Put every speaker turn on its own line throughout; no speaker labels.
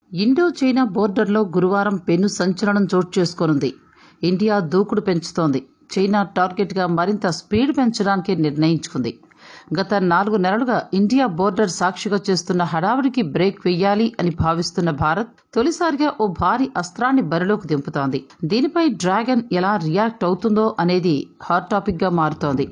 Indo China బోర్డర్లో గురువారం పెను సంచలనం చోటు చేసుకోనుంది ఇండియా దూకుడు పెంచుతోంది చైనా టార్గెట్గా మరింత స్పీడ్ పెంచడానికి నిర్ణయించుకుంది గత నాలుగు నెలలుగా ఇండియా బోర్డర్ సాక్షిగా చేస్తున్న హడావుడికి బ్రేక్ వెయ్యాలి అని భావిస్తున్న భారత్ తొలిసారిగా ఓ భారీ అస్త్రాన్ని బరిలోకి దింపుతోంది దీనిపై డ్రాగన్ ఎలా రియాక్ట్ అవుతుందో అనేది హాట్ టాపిక్గా మారుతోంది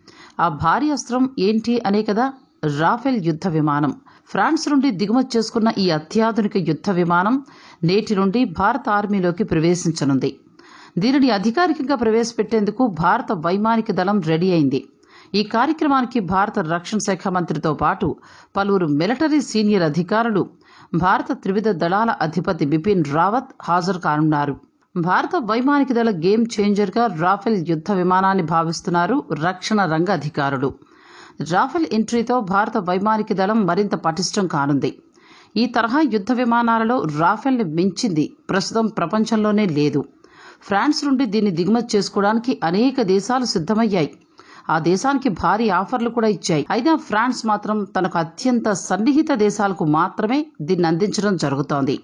ఆ భారీ అస్త్రం ఏంటి అనే కదా రాఫెల్ యుద్ధ విమానం ఫ్రాన్స్ నుండి దిగుమతి చేసుకున్న ఈ అత్యాధునిక యుద్ధ విమానం నేటి నుండి భారత ఆర్మీలోకి ప్రవేశించనుంది దీనిని అధికారికంగా ప్రవేశపెట్టేందుకు భారత వైమానిక దళం రెడీ అయింది ఈ కార్యక్రమానికి భారత రక్షణ శాఖ మంత్రితో పాటు పలువురు మిలిటరీ సీనియర్ అధికారులు భారత త్రివిధ దళాల అధిపతి బిపిన్ రావత్ హాజరు కానున్నారు భారత వైమానిక దళ గేమ్ చేంజర్గా రాఫెల్ యుద్ధ విమానాన్ని భావిస్తున్నారు రక్షణ రంగ అధికారులు రాఫెల్ ఎంట్రీతో భారత వైమానిక దళం మరింత పటిష్టం కానుంది ఈ తరహా యుద్ధ విమానాలలో రాఫెల్ని మించింది ప్రస్తుతం ప్రపంచంలోనే లేదు ఫ్రాన్స్ నుండి దీన్ని దిగుమతి చేసుకోవడానికి అనేక దేశాలు సిద్ధమయ్యాయి ఆ దేశానికి భారీ ఆఫర్లు కూడా ఇచ్చాయి అయినా ఫ్రాన్స్ మాత్రం తనకు అత్యంత సన్నిహిత దేశాలకు మాత్రమే దీన్ని అందించడం జరుగుతోంది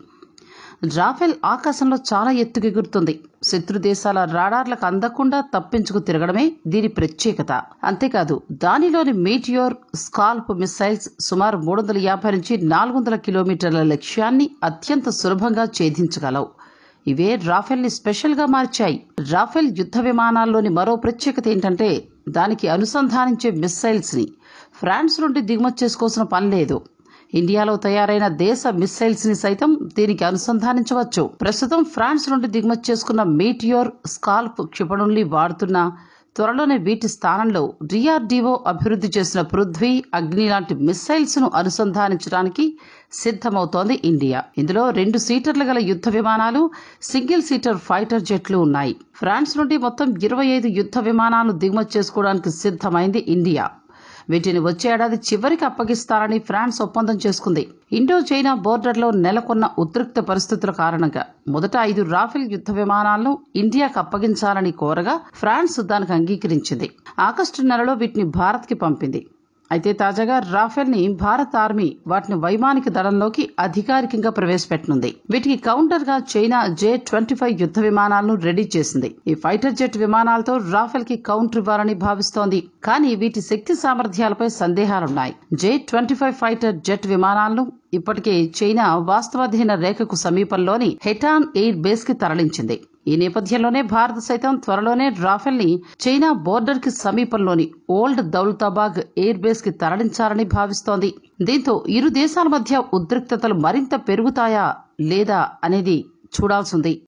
రాఫెల్ ఆకాశంలో చాలా ఎత్తుకు ఎగురుతుంది శత్రు దేశాల రాడార్లకు అందకుండా తప్పించుకు తిరగడమే దీని ప్రత్యేకత అంతేకాదు దానిలోని మీటియోర్ స్కాల్ప్ మిసైల్స్ సుమారు మూడు వందల యాభై నుంచి నాలుగు వందల కిలోమీటర్ల లక్ష్యాన్ని అత్యంత సులభంగా ఛేదించగలవు ఇవే రాఫెల్ని స్పెషల్గా మార్చాయి రాఫెల్ యుద్ధ విమానాల్లోని మరో ప్రత్యేకత ఏంటంటే దానికి అనుసంధానించే మిస్సైల్స్ని ఫ్రాన్స్ నుండి దిగుమతి చేసుకోవాల్సిన పని లేదు ఇండియాలో తయారైన దేశ మిస్సైల్స్ ని సైతం దీనికి అనుసంధానించవచ్చు ప్రస్తుతం ఫ్రాన్స్ నుండి దిగుమతి చేసుకున్న మీటియోర్ స్కాల్ప్ క్షిపణుల్ని వాడుతున్న త్వరలోనే వీటి స్థానంలో డిఆర్డీఓ అభివృద్ధి చేసిన పృథ్వీ అగ్ని లాంటి మిస్సైల్స్ ను అనుసంధానించడానికి సిద్ధమవుతోంది ఇండియా ఇందులో రెండు సీటర్లు గల యుద్ధ విమానాలు సింగిల్ సీటర్ ఫైటర్ జెట్లు ఉన్నాయి ఫ్రాన్స్ నుండి మొత్తం ఇరవై ఐదు యుద్ధ విమానాలు దిగుమతి చేసుకోవడానికి సిద్ధమైంది ఇండియా వీటిని వచ్చే ఏడాది చివరికి అప్పగిస్తారని ఫ్రాన్స్ ఒప్పందం చేసుకుంది ఇండో చైనా బోర్డర్లో నెలకొన్న ఉద్రిక్త పరిస్థితుల కారణంగా మొదట ఐదు రాఫెల్ యుద్ధ విమానాలను ఇండియాకు అప్పగించాలని కోరగా ఫ్రాన్స్ దానికి అంగీకరించింది ఆగస్టు నెలలో వీటిని భారత్కి పంపింది అయితే తాజాగా రాఫెల్ ని భారత ఆర్మీ వాటిని వైమానిక దళంలోకి అధికారికంగా ప్రవేశపెట్టనుంది వీటికి కౌంటర్ గా చైనా జే ట్వంటీ ఫైవ్ యుద్ధ విమానాలను రెడీ చేసింది ఈ ఫైటర్ జెట్ విమానాలతో రాఫెల్ కి కౌంటర్ ఇవ్వాలని భావిస్తోంది కానీ వీటి శక్తి సామర్థ్యాలపై సందేహాలున్నాయి J twenty five fighter jet విమానాలను ఇప్పటికే చైనా వాస్తవాధీన రేఖకు సమీపంలోని హెటాన్ ఎయిర్ బేస్ కి తరలించింది ఈ నేపథ్యంలోనే భారత్ సైతం త్వరలోనే రాఫెల్ ని చైనా బోర్డర్ కి సమీపంలోని ఓల్డ్ దౌలతాబాగ్ ఎయిర్ బేస్ కి తరలించాలని భావిస్తోంది దీంతో ఇరు దేశాల మధ్య ఉద్రిక్తతలు మరింత పెరుగుతాయా లేదా అనేది చూడాల్సింది